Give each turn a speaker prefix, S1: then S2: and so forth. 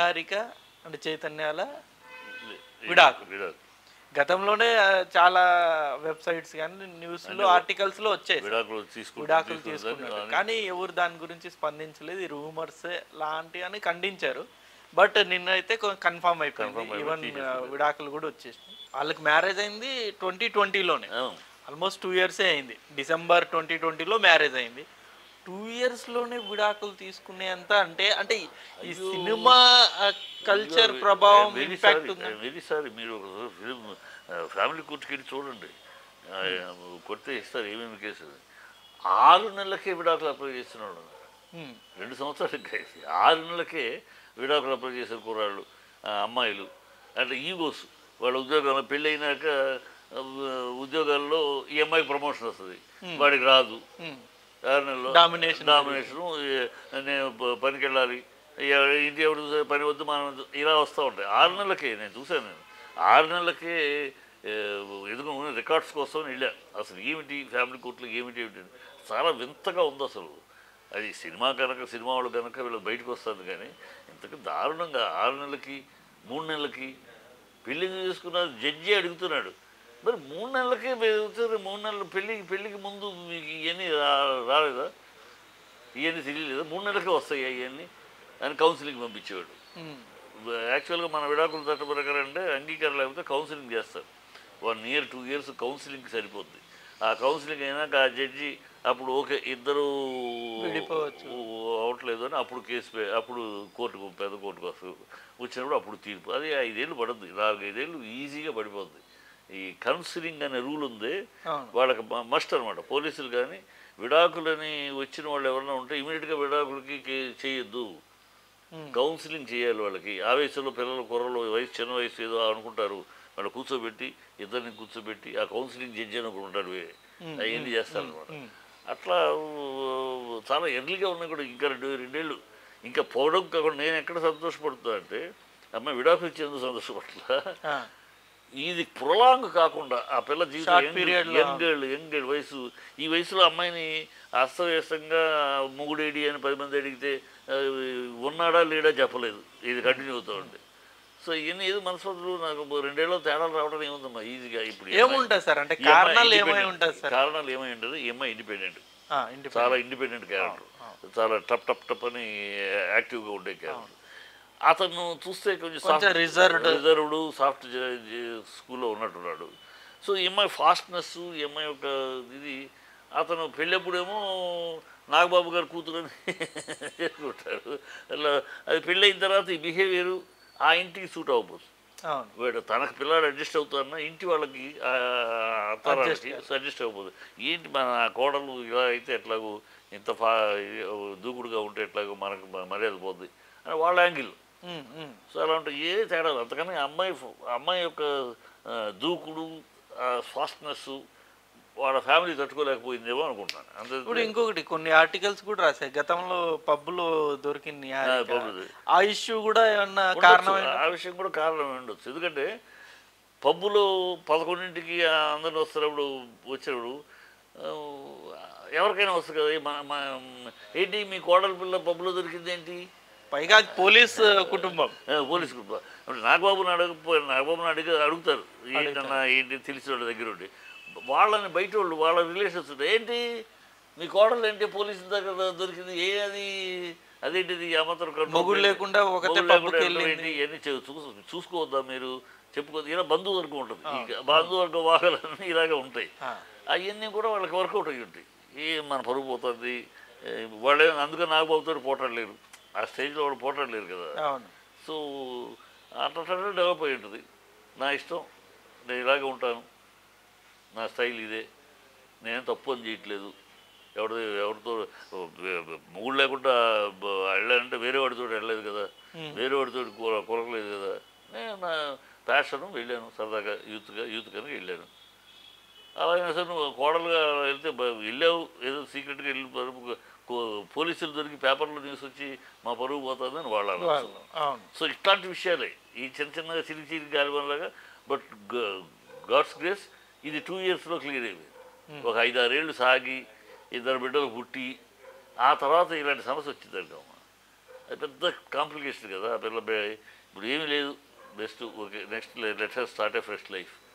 S1: నిహారిక అంటే చైతన్యాల విడాకు.
S2: విడాకు
S1: గతంలోనే ఆ, చాలా వెబ్సైట్స్ కానీ న్యూస్లో ఆర్టికల్స్లో వచ్చాయి
S2: విడాకులు తీసుకుంటూ
S1: విడాకులు తీసుకున్నారు కానీ ఎవరు దాని గురించి స్పందించలేదు రూమర్స్ లాంటి అని ఖండించారు బట్ నిన్నైతే కన్ఫర్మ్ అయిపోయింది ఈవెన్ విడాకులు కూడా వచ్చేసినాయి వాళ్ళకి మ్యారేజ్ అయింది ట్వంటీ ట్వంటీలోనే ఆల్మోస్ట్ టూ ఇయర్సే అయింది డిసెంబర్ ట్వంటీ ట్వంటీలో మ్యారేజ్ అయింది టూ ఇయర్స్లోనే విడాకులు తీసుకునేంత అంటే అంటే ఈ సినిమా కల్చర్ ప్రభావం
S2: వెరీ
S1: ఇంపాక్ట్
S2: సారీ
S1: ఉందా
S2: వెరీ సారీ మీరు ఫిలిం ఫ్యామిలీ కోర్టుకి చూడండి ఆ, కొడితే ఇస్తారు ఏమేమి కేసులు ఆరు నెలలకే విడాకులు అప్లై చేస్తున్నాడు
S1: Hmm.
S2: రెండు సంవత్సరాలకు కలిసి ఆరు నెలలకే విడాకులు అప్లై చేసిన కుర్రాళ్ళు ఆ, అమ్మాయిలు అంటే ఈగోస్ వాళ్ళ ఉద్యోగంలో పెళ్ళి అయినాక ఆ, ఉద్యోగాల్లో ఈ అమ్మాయికి ప్రమోషన్ వస్తుంది వాడికి రాదు
S1: Hmm.
S2: ఆరు నెలల్లో
S1: Domination.
S2: డామినేషను నేను ప- పనికి వెళ్ళాలి ఎవ- ఇంటి ఎవరు చూసే పని వద్దు మనం వద్దు, ఇలా వస్తూ ఉంటాయి ఆరు నెలలకే నేను చూశాను నేను ఆరు నెలలకే ఎదుగు రికార్డ్స్ కోసం వెళ్ళా అసలు ఏమిటి ఫ్యామిలీ కోర్టులో ఏమిటి ఏమిటి అని. చాలా వింతగా ఉంది అసలు అది సినిమా కనుక సినిమా వాళ్ళు కనుక వీళ్ళు బయటకు వస్తుంది కానీ ఇంతకు దారుణంగా ఆరు నెలలకి మూడు నెలలకి పెళ్లి చేసుకున్న జడ్జి అడుగుతున్నాడు మరి మూడు నెలలకే వెళ్తారు మూడు నెలలు పెళ్ళికి పెళ్ళికి ముందు మీకు ఇవన్నీ రా- రాలేదా ఇవన్నీ తెలియలేదా మూడు నెలలకే వస్తాయి ఇవన్నీ అని కౌన్సిలింగ్ పంపించేవాడు
S1: Hmm.
S2: యాక్చువల్గా మన విడాకుల చట్ట ప్రకారం అంటే అంగీకారం లేకపోతే కౌన్సిలింగ్ చేస్తారు వన్ ఇయర్ టూ ఇయర్స్ కౌన్సిలింగ్కి సరిపోద్ది ఆ కౌన్సిలింగ్ అయినాక ఆ జడ్జి అప్పుడు ఓకే ఇద్దరు
S1: విడిపోవచ్చు.
S2: అవట్లేదు అని అప్పుడు కేసు పే- అప్పుడు కోర్టుకు పెద్ద కోర్టుకు వస్తుంది వచ్చినప్పుడు అప్పుడు తీర్పు అది ఐదేళ్ళు పడుద్ది నాలుగైదేళ్ళు ఈజీగా పడిపోద్ది ఈ కౌన్సిలింగ్ అనే రూల్ ఉంది
S1: అవును
S2: వాళ్ళకి మస్ట్ అనమాట పోలీసులు కానీ విడాకులని వచ్చిన వాళ్ళు ఎవరైనా ఉంటే ఇమీడియట్గా విడాకులకి కే- చేయొద్దు
S1: Hmm.
S2: కౌన్సిలింగ్ చేయాలి వాళ్ళకి ఆ వయసులో పిల్లలు కుర్రలు వయసు చిన్న వయసు ఏదో అనుకుంటారు వాళ్ళు కూర్చోబెట్టి ఇద్దరిని కూర్చోబెట్టి ఆ కౌన్సిలింగ్ జడ్జి అని ఒకడు ఉంటాడు వే- అవన్నీ చేస్తారు అనమాట
S1: Hmm.
S2: అట్లా ఊ, చాలా ఎర్లీగా ఉన్నాయి కూడా ఇంకా రెండు రెండేళ్ళు ఇంకా పోవడం కాకుండా నేను ఎక్కడ సంతోషపడుతున్నా అంటే అమ్మాయి విడాకులు ఇచ్చేందుకు సంతోషపడుతుందా
S1: Ah.
S2: ఇది ప్రొలాంగ్ కాకుండా ఆ పిల్ల
S1: Short
S2: జీవితం
S1: period లో.
S2: యంగ్ గర్ల్ యంగ్ గర్ల్ వయసు ఈ వయసులో అమ్మాయిని అస్తవ్యస్తంగా మొగుడేడి అని పది మంది అడిగితే ఆ, ఉన్నాడా లేడా చెప్పలేదు ఇది కంటిన్యూ అవుతూ ఉంది సో ఇవన్నీ ఏదో మనస్పతులు నాకు రెండేళ్ళు తేడాలు రావడం ఏముందమ్మా ఈజీగా ఇప్పుడు ఈ అమ్మాయి-
S1: ఏముంటాయి సార్ అంటే
S2: ఈ అమ్మాయి
S1: కారణాలు ఏమై
S2: independent.
S1: ఉంటుంది సార్
S2: కారణాలు ఏమై ఉంటుంది ఈ అమ్మాయి ఇండిపెండెంట్
S1: Ah, independent.
S2: చాలా ఇండిపెండెంట్ క్యారెక్టర్ చాలా టప్ టప్ టప్ అని యాక్టివ్గా ఉండే క్యారెక్టర్ అతను చూస్తే కొంచెం
S1: కొంచెం reserved.
S2: రిజర్వ్డ్ సాఫ్ట్ స్కూల్లో ఉన్నట్టున్నాడు సో ఈ అమ్మాయి ఫాస్ట్నెస్ ఈ అమ్మాయి యొక్క ఇది అతను పెళ్ళప్పుడేమో నాగబాబు గారు కూతురని చేసుకుంటాడు అలా అది పెళ్ళైన తర్వాత ఈ బిహేవియర్ ఆ ఇంటికి సూట్ అవ్వబోతుంది
S1: అవును
S2: వీడు తనకు పిల్లాడు అడ్జస్ట్ అవుతారన్న ఇంటి వాళ్ళకి ఆ, అత్తారాలకి అడ్జస్ట్ అయిపోతుంది ఏంటి మన కోడలు ఇలా అయితే ఎట్లాగో ఇంత ఫా దూకుడుగా ఉంటే ఎట్లాగో మనకు మ- మర్యాద పోద్ది అని వాళ్ళ యాంగిల్
S1: ఉమ్, ఉమ్.
S2: సో అలా ఉంటే ఏ తేడా లేదు. అంతకని అమ్మాయి ఫ- అమ్మాయి యొక్క ఆ, దూకుడు ఫాస్ట్నెస్ వాళ్ళ ఫ్యామిలీ తట్టుకోలేకపోయిందేమో అనుకుంటున్నాను అంతే
S1: ఇప్పుడు ఇంకొకటి కొన్ని ఆర్టికల్స్ కూడా రాశాయి గతంలో పబ్బులో దొరికింది నిహారిక.
S2: పబ్బుది.
S1: ఆ ఇష్యూ కూడా ఏమన్నా
S2: ఉండొచ్చు.
S1: కారణం
S2: ఆ విషయం కూడా కారణం ఉండొచ్చు ఎందుకంటే పబ్బులో పదకొండింటికి అందరూ వస్తున్నప్పుడు వచ్చినప్పుడు ఆ, ఎవరికైనా వస్తుంది కదా ఏ మన- మన- ఏంటి మీ కోడల పిల్ల పబ్బులో దొరికింది ఏంటి
S1: పైగా అది పోలీస్ కుటుంబం
S2: ఆ, పోలీస్ గ్రూప్ అంటే నాగబాబుని అడగ నాగబాబుని అడిగి అడుగుతారు ఏంటన్నా ఏంటి తెలిసిన వాళ్ళ దగ్గర ఉండి వాళ్ళని బయట వాళ్ళు వాళ్ళ రిలేషన్స్ ఉంటాయి ఏంటి మీ కోడలు ఏంటి పోలీసు దగ్గర దొరికింది ఏ అది అదేంటిది అమ్మతరు
S1: మొగుడు లేకుండా ఒకతే పబ్బుకి వెళ్ళింది.
S2: ఇవన్నీ చూ- చూసు- చూసుకోవద్దా మీరు చెప్పుకోవద్దు ఇలా బంధువర్గం ఉంటుంది ఈ బంధువర్గ వాహనాలన్నీ ఇలాగే ఉంటాయి
S1: ఆ.
S2: అవన్నీ కూడా వాళ్ళకి వర్కౌట్ అయ్యి ఉంటాయి ఏ మన పరుగు పోతుంది ఏ, వాళ్ళే అందుకని నాగబాబుతో పోటాడలేరు ఆ స్టేజ్లో వాళ్ళు పోటాడలేరు కదా
S1: అవును
S2: సో అట్లా డెవలప్ అయి ఉంటుంది నా ఇష్టం నేను ఇలాగే ఉంటాను నా స్టైల్ ఇదే నేను తప్పు అని చేయట్లేదు ఎవరి ఎవరితో మొగుడు లేకుండా బ- వెళ్ళాలంటే వేరే వాడితో వెళ్ళలేదు కదా వేరే వాడితో కొరకలేదు కదా నేను నా ప్యాషను వెళ్ళాను సరదాగా యూత్గా యూత్ కనుక వెళ్ళాను అలాగే సార్ నువ్వు కోడలుగా వెళ్తే బ- వెళ్ళావు ఏదో సీక్రెట్గా వెళ్ళి పరుపు కో- పోలీసులు దొరికి పేపర్లో న్యూస్ వచ్చి మా పరువు పోతుందని వాళ్ళు అనొచ్చు.
S1: వాళ్ళు అవును
S2: సో ఇట్లాంటి విషయాలే ఈ చిన్న చిన్నగా చిరికి చిరికి గాలివనలాగా బట్ గాడ్స్ గ్రేస్ ఇది టూ ఇయర్స్లో క్లియర్ అయిపోయింది ఒక ఐదారేళ్ళు సాగి ఇద్దరు బిడ్డలు పుట్టి ఆ తర్వాత ఇలాంటి సమస్య వచ్చిందండి అమ్మ అది పెద్ద కాంప్లికేషన్ కదా ఆ పిల్ల బే- ఇప్పుడు ఏమీ లేదు best okay next let us start a fresh life